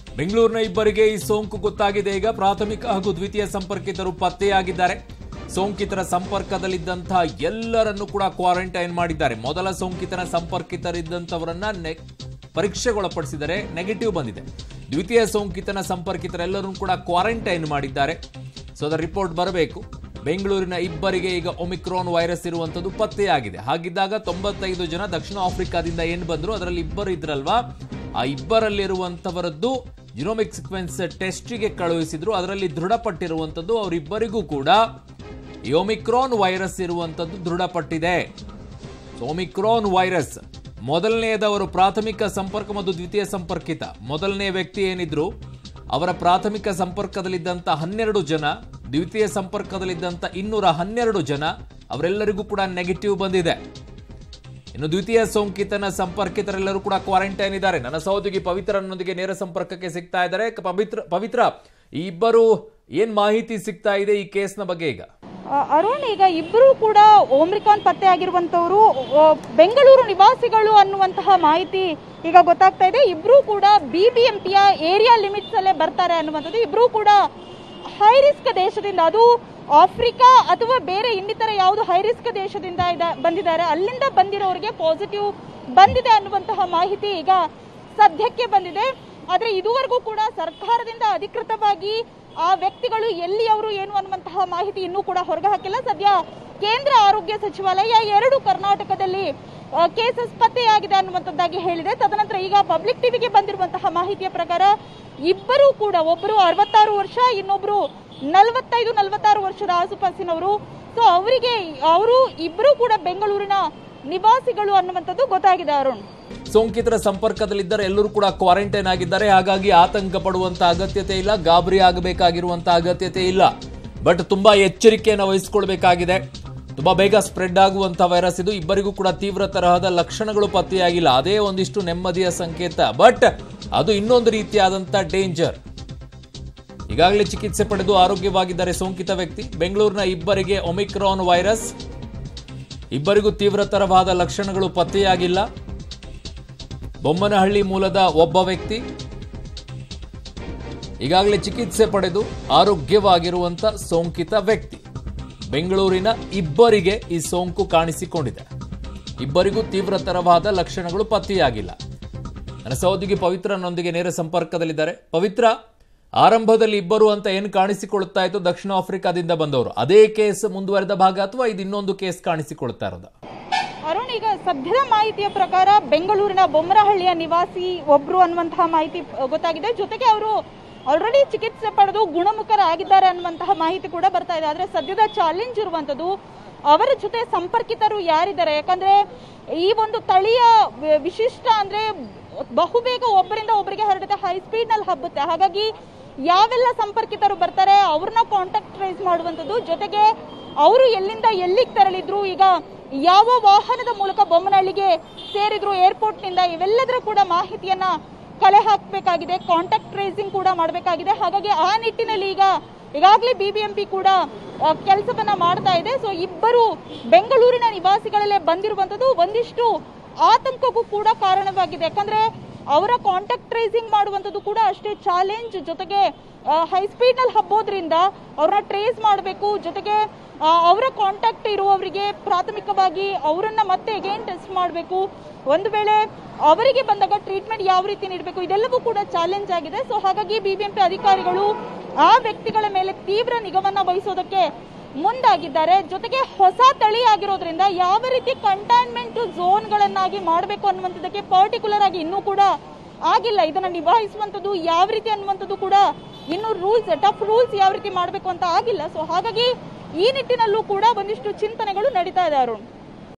ಬೆಂಗಳೂರಿನ ಇಬ್ಬರಿಗೆ ಈ ಸೋಂಕು ಗೊತ್ತಾಗಿದೆ ಈಗ ಪ್ರಾಥಮಿಕ ಹಾಗೂ ದ್ವಿತೀಯ ಸಂಪರ್ಕಿತರು ಪತ್ತೆಯಾಗಿದ್ದಾರೆ ಸೋಂಕಿತರ ಸಂಪರ್ಕದಲ್ಲಿದ್ದಂತಹ ಎಲ್ಲರನ್ನು ಕೂಡ ಕ್ವಾರಂಟೈನ್ ಮಾಡಿದ್ದಾರೆ ಮೊದಲ ಸೋಂಕಿತನ ಸಂಪರ್ಕಿತರಿದ್ದಂಥವರನ್ನ ನೆ ಪರೀಕ್ಷೆಗೊಳಪಡಿಸಿದರೆ ನೆಗೆಟಿವ್ ಬಂದಿದೆ ದ್ವಿತೀಯ ಸೋಂಕಿತನ ಸಂಪರ್ಕಿತರೆಲ್ಲರೂ ಕೂಡ ಕ್ವಾರಂಟೈನ್ ಮಾಡಿದ್ದಾರೆ ಸೊ ಅದರ ರಿಪೋರ್ಟ್ ಬರಬೇಕು ಬೆಂಗಳೂರಿನ ಇಬ್ಬರಿಗೆ ಈಗ ಒಮಿಕ್ರಾನ್ ವೈರಸ್ ಇರುವಂತದ್ದು ಪತ್ತೆಯಾಗಿದೆ ಹಾಗಿದ್ದಾಗ ತೊಂಬತ್ತೈದು ಜನ ದಕ್ಷಿಣ ಆಫ್ರಿಕಾದಿಂದ ಏನ್ ಬಂದ್ರು ಅದರಲ್ಲಿ ಇಬ್ಬರು ಇದ್ರಲ್ವಾ ಆ ಇಬ್ಬರಲ್ಲಿರುವಂತವರದ್ದು ಜಿನೋಮಿಕ್ ಸಿಕ್ವೆನ್ಸ್ ಟೆಸ್ಟಿಗೆ ಕಳುಹಿಸಿದ್ರು ಅದರಲ್ಲಿ ದೃಢಪಟ್ಟಿರುವಂತದ್ದು ಅವರಿಬ್ಬರಿಗೂ ಕೂಡ ಈ ಒಮಿಕ್ರಾನ್ ವೈರಸ್ ಇರುವಂತದ್ದು ದೃಢಪಟ್ಟಿದೆ ಸೊ ಒಮಿಕ್ರಾನ್ ವೈರಸ್ ಮೊದಲನೆಯದವರು ಪ್ರಾಥಮಿಕ ಸಂಪರ್ಕ ಮತ್ತು ದ್ವಿತೀಯ ಸಂಪರ್ಕಿತ ಮೊದಲನೇ ವ್ಯಕ್ತಿ ಏನಿದ್ರು ಅವರ ಪ್ರಾಥಮಿಕ ಸಂಪರ್ಕದಲ್ಲಿದ್ದಂಥ ಹನ್ನೆರಡು ಜನ ದ್ವಿತೀಯ ಸಂಪರ್ಕದಲ್ಲಿದ್ದಂಥ ಇನ್ನೂರ ಹನ್ನೆರಡು ಜನ ಅವರೆಲ್ಲರಿಗೂ ಕೂಡ ನೆಗೆಟಿವ್ ಬಂದಿದೆ ಇನ್ನು ದ್ವಿತೀಯ ಸೋಂಕಿತನ ಸಂಪರ್ಕಿತರೆಲ್ಲರೂ ಕೂಡ ಕ್ವಾರಂಟೈನ್ ಇದ್ದಾರೆ ನನ್ನ ಸಹೋದರಿ ಪವಿತ್ರನೊಂದಿಗೆ ನೇರ ಸಂಪರ್ಕಕ್ಕೆ ಸಿಗ್ತಾ ಇದ್ದಾರೆ ಕ- ಪವಿತ್ರ ಪವಿತ್ರ ಈ ಇಬ್ಬರು ಏನ್ ಮಾಹಿತಿ ಸಿಗ್ತಾ ಇದೆ ಈ ಕೇಸ್ನ ಬಗ್ಗೆ ಈಗ ಆ, ಅರುಣ್ ಈಗ ಇಬ್ಬರು ಕೂಡ ಓಮ್ರಿಕಾನ್ ಪತ್ತೆ ಆಗಿರುವಂತವರು ಬೆಂಗಳೂರು ನಿವಾಸಿಗಳು ಅನ್ನುವಂತಹ ಮಾಹಿತಿ ಈಗ ಗೊತ್ತಾಗ್ತಾ ಇದೆ ಇಬ್ರು ಕೂಡ ಬಿಬಿಎಂಪಿಯ ಏರಿಯಾ ಲಿಮಿಟ್ಸ್ ಅಲ್ಲೇ ಬರ್ತಾರೆ ಅನ್ನುವಂಥದ್ದು ಇಬ್ರು ಕೂಡ ಹೈ ರಿಸ್ಕ್ ದೇಶದಿಂದ ಅದು ಆಫ್ರಿಕಾ ಅಥವಾ ಬೇರೆ ಇನ್ನಿತರ ಯಾವುದು ಹೈ ರಿಸ್ಕ್ ದೇಶದಿಂದ ಇದ- ಬಂದಿದ್ದಾರೆ ಅಲ್ಲಿಂದ ಬಂದಿರೋರಿಗೆ ಪಾಸಿಟಿವ್ ಬಂದಿದೆ ಅನ್ನುವಂತಹ ಮಾಹಿತಿ ಈಗ ಸದ್ಯಕ್ಕೆ ಬಂದಿದೆ ಆದ್ರೆ ಇದುವರೆಗೂ ಕೂಡ ಸರ್ಕಾರದಿಂದ ಅಧಿಕೃತವಾಗಿ ಆ ವ್ಯಕ್ತಿಗಳು ಎಲ್ಲಿಯವರು ಏನು ಅನ್ನುವಂತಹ ಮಾಹಿತಿ ಇನ್ನೂ ಕೂಡ ಹೊರಗೆ ಹಾಕಿಲ್ಲ ಸದ್ಯ ಕೇಂದ್ರ ಆರೋಗ್ಯ ಸಚಿವಾಲಯ ಎರಡು ಕರ್ನಾಟಕದಲ್ಲಿ ಕೇಸಸ್ ಪತ್ತೆಯಾಗಿದೆ ಅನ್ನುವಂಥದ್ದಾಗಿ ಹೇಳಿದೆ ತದನಂತರ ಈಗ ಪಬ್ಲಿಕ್ ಟಿವಿಗೆ ಬಂದಿರುವಂತಹ ಮಾಹಿತಿಯ ಪ್ರಕಾರ ಇಬ್ಬರು ಕೂಡ ಒಬ್ಬರು ಅರವತ್ತಾರು ವರ್ಷ ಇನ್ನೊಬ್ರು ನಲವತ್ತೈದು ನಲವತ್ತಾರು ವರ್ಷದ ಆಸುಪಾಸಿನವರು ಸೊ ಅವರಿಗೆ ಅವರು ಇಬ್ಬರು ಕೂಡ ಬೆಂಗಳೂರಿನ ನಿವಾಸಿಗಳು ಅನ್ನುವಂಥದ್ದು ಗೊತ್ತಾಗಿದೆ ಅರುಣ್ ಸೋಂಕಿತರ ಸಂಪರ್ಕದಲ್ಲಿದ್ದರೆ ಎಲ್ಲರೂ ಕೂಡ ಕ್ವಾರಂಟೈನ್ ಆಗಿದ್ದಾರೆ ಹಾಗಾಗಿ ಆತಂಕ ಪಡುವಂತ ಅಗತ್ಯತೆ ಇಲ್ಲ ಗಾಬರಿ ಆಗಬೇಕಾಗಿರುವಂತ ಅಗತ್ಯತೆ ಇಲ್ಲ ಬಟ್ ತುಂಬಾ ಎಚ್ಚರಿಕೆಯನ್ನು ವಹಿಸಿಕೊಳ್ಬೇಕಾಗಿದೆ ತುಂಬಾ ಬೇಗ ಸ್ಪ್ರೆಡ್ ಆಗುವಂತ ವೈರಸ್ ಇದು ಇಬ್ಬರಿಗೂ ಕೂಡ ತೀವ್ರ ತರಹದ ಲಕ್ಷಣಗಳು ಪತ್ತೆಯಾಗಿಲ್ಲ ಅದೇ ಒಂದಿಷ್ಟು ನೆಮ್ಮದಿಯ ಸಂಕೇತ ಬಟ್ ಅದು ಇನ್ನೊಂದು ರೀತಿಯಾದಂತ ಡೇಂಜರ್ ಈಗಾಗಲೇ ಚಿಕಿತ್ಸೆ ಪಡೆದು ಆರೋಗ್ಯವಾಗಿದ್ದಾರೆ ಸೋಂಕಿತ ವ್ಯಕ್ತಿ ಬೆಂಗಳೂರಿನ ಇಬ್ಬರಿಗೆ ಒಮಿಕ್ರಾನ್ ವೈರಸ್ ಇಬ್ಬರಿಗೂ ತೀವ್ರತರವಾದ ಲಕ್ಷಣಗಳು ಪತ್ತೆಯಾಗಿಲ್ಲ ಬೊಮ್ಮನಹಳ್ಳಿ ಮೂಲದ ಒಬ್ಬ ವ್ಯಕ್ತಿ ಈಗಾಗಲೇ ಚಿಕಿತ್ಸೆ ಪಡೆದು ಆರೋಗ್ಯವಾಗಿರುವಂತ ಸೋಂಕಿತ ವ್ಯಕ್ತಿ ಬೆಂಗಳೂರಿನ ಇಬ್ಬರಿಗೆ ಈ ಸೋಂಕು ಕಾಣಿಸಿಕೊಂಡಿದೆ ಇಬ್ಬರಿಗೂ ತೀವ್ರತರವಾದ ಲಕ್ಷಣಗಳು ಪತ್ತೆಯಾಗಿಲ್ಲ ನನ್ನ ಸಹೋದರಿ ಪವಿತ್ರನೊಂದಿಗೆ ನೇರ ಸಂಪರ್ಕದಲ್ಲಿದ್ದಾರೆ ಪವಿತ್ರ ಆರಂಭದಲ್ಲಿ ಇಬ್ಬರು ಅಂತ ಏನು ಕಾಣಿಸಿಕೊಳ್ಳುತ್ತಾ ಇತ್ತು ದಕ್ಷಿಣ ಆಫ್ರಿಕಾದಿಂದ ಬಂದವರು ಅದೇ ಕೇಸ್ ಮುಂದುವರೆದ ಭಾಗ ಅಥವಾ ಇದು ಇನ್ನೊಂದು ಕೇಸ್ ಕಾಣಿಸಿಕೊಳ್ಳುತ್ತಾ ಇರೋದಾ ಅರುಣ್ ಈಗ ಸದ್ಯದ ಮಾಹಿತಿಯ ಪ್ರಕಾರ ಬೆಂಗಳೂರಿನ ಬೊಮ್ಮರಹಳ್ಳಿಯ ನಿವಾಸಿ ಒಬ್ರು ಅನ್ನುವಂತಹ ಮಾಹಿತಿ ಅಹ್, ಗೊತ್ತಾಗಿದೆ ಜೊತೆಗೆ ಅವರು ಆಲ್ರೆಡಿ ಚಿಕಿತ್ಸೆ ಪಡೆದು ಗುಣಮುಖರಾಗಿದ್ದಾರೆ ಅನ್ನುವಂತಹ ಮಾಹಿತಿ ಕೂಡ ಬರ್ತಾ ಇದೆ ಆದ್ರೆ ಸದ್ಯದ ಚಾಲೆಂಜ್ ಇರುವಂತದ್ದು ಅವರ ಜೊತೆ ಸಂಪರ್ಕಿತರು ಯಾರಿದ್ದಾರೆ ಯಾಕಂದ್ರೆ ಈ ಒಂದು ತಳಿಯ ವಿ- ವಿಶಿಷ್ಟ ಅಂದ್ರೆ ಬಹುಬೇಗ ಒಬ್ಬರಿಂದ ಒಬ್ಬರಿಗೆ ಹರಡುತ್ತೆ ಹೈ ಸ್ಪೀಡ್ ನಲ್ಲಿ ಹಬ್ಬುತ್ತೆ ಹಾಗಾಗಿ ಯಾವೆಲ್ಲ ಸಂಪರ್ಕಿತರು ಬರ್ತಾರೆ ಅವ್ರನ್ನ ಕಾಂಟ್ಯಾಕ್ಟ್ ಟ್ರೇಸ್ ಮಾಡುವಂಥದ್ದು ಜೊತೆಗೆ ಅವರು ಎಲ್ಲಿಂದ ಎಲ್ಲಿಗೆ ತೆರಳಿದ್ರು ಈಗ ಯಾವ ವಾಹನದ ಮೂಲಕ ಬೊಮ್ಮನಹಳ್ಳಿಗೆ ಸೇರಿದ್ರು ಏರ್ಪೋರ್ಟ್ ನಿಂದ ಇವೆಲ್ಲದರ ಕೂಡ ಮಾಹಿತಿಯನ್ನ ಕಲೆ ಹಾಕಬೇಕಾಗಿದೆ ಕಾಂಟ್ಯಾಕ್ಟ್ ಟ್ರೇಸಿಂಗ್ ಕೂಡ ಮಾಡಬೇಕಾಗಿದೆ ಹಾಗಾಗಿ ಆ ನಿಟ್ಟಿನಲ್ಲಿ ಈಗ ಈಗಾಗಲೇ ಬಿಬಿಎಂಪಿ ಕೂಡ ಕೆಲಸವನ್ನ ಮಾಡ್ತಾ ಇದೆ ಸೊ ಇಬ್ಬರು ಬೆಂಗಳೂರಿನ ನಿವಾಸಿಗಳಲ್ಲೇ ಬಂದಿರುವಂತದ್ದು ಒಂದಿಷ್ಟು ಆತಂಕಕ್ಕೂ ಕೂಡ ಕಾರಣವಾಗಿದೆ ಯಾಕಂದ್ರೆ ಅವರ ಕಾಂಟ್ಯಾಕ್ಟ್ ಟ್ರೇಸಿಂಗ್ ಮಾಡುವಂಥದ್ದು ಕೂಡ ಅಷ್ಟೇ ಚಾಲೆಂಜ್ ಜೊತೆಗೆ ಹೈ ಸ್ಪೀಡ್ ನಲ್ಲಿ ಹಬ್ಬೋದ್ರಿಂದ ಅವ್ರನ್ನ ಟ್ರೇಸ್ ಮಾಡಬೇಕು ಜೊತೆಗೆ ಆ, ಅವರ ಕಾಂಟ್ಯಾಕ್ಟ್ ಇರುವವರಿಗೆ ಪ್ರಾಥಮಿಕವಾಗಿ ಅವರನ್ನ ಮತ್ತೆ ಅಗೇನ್ ಟೆಸ್ಟ್ ಮಾಡಬೇಕು ಒಂದು ವೇಳೆ ಅವರಿಗೆ ಬಂದಾಗ ಟ್ರೀಟ್ಮೆಂಟ್ ಯಾವ ರೀತಿ ನೀಡಬೇಕು ಇದೆಲ್ಲವೂ ಕೂಡ ಚಾಲೆಂಜ್ ಆಗಿದೆ ಸೊ ಹಾಗಾಗಿ ಬಿಬಿಎಂಪಿ ಅಧಿಕಾರಿಗಳು ಆ ವ್ಯಕ್ತಿಗಳ ಮೇಲೆ ತೀವ್ರ ನಿಗವನ್ನ ವಹಿಸೋದಕ್ಕೆ ಮುಂದಾಗಿದ್ದಾರೆ ಜೊತೆಗೆ ಹೊಸ ತಳಿ ಆಗಿರೋದ್ರಿಂದ ಯಾವ ರೀತಿ ಕಂಟೈನ್ಮೆಂಟ್ ಝೋನ್ಗಳನ್ನಾಗಿ ಮಾಡಬೇಕು ಅನ್ನುವಂಥದ್ದಕ್ಕೆ ಪರ್ಟಿಕ್ಯುಲರ್ ಆಗಿ ಇನ್ನೂ ಕೂಡ ಆಗಿಲ್ಲ ಇದನ್ನ ನಿಭಾಯಿಸುವಂಥದ್ದು ಯಾವ ರೀತಿ ಅನ್ನುವಂಥದ್ದು ಕೂಡ ಇನ್ನು ರೂಲ್ಸ್ ಟಫ್ ರೂಲ್ಸ್ ಯಾವ ರೀತಿ ಮಾಡಬೇಕು ಅಂತ ಆಗಿಲ್ಲ ಸೊ ಹಾಗಾಗಿ ಈ ನಿಟ್ಟಿನಲ್ಲೂ ಕೂಡ ಒಂದಿಷ್ಟು ಚಿಂತನೆಗಳು ನಡೀತಾ ಇದೆ ಅರುಣ್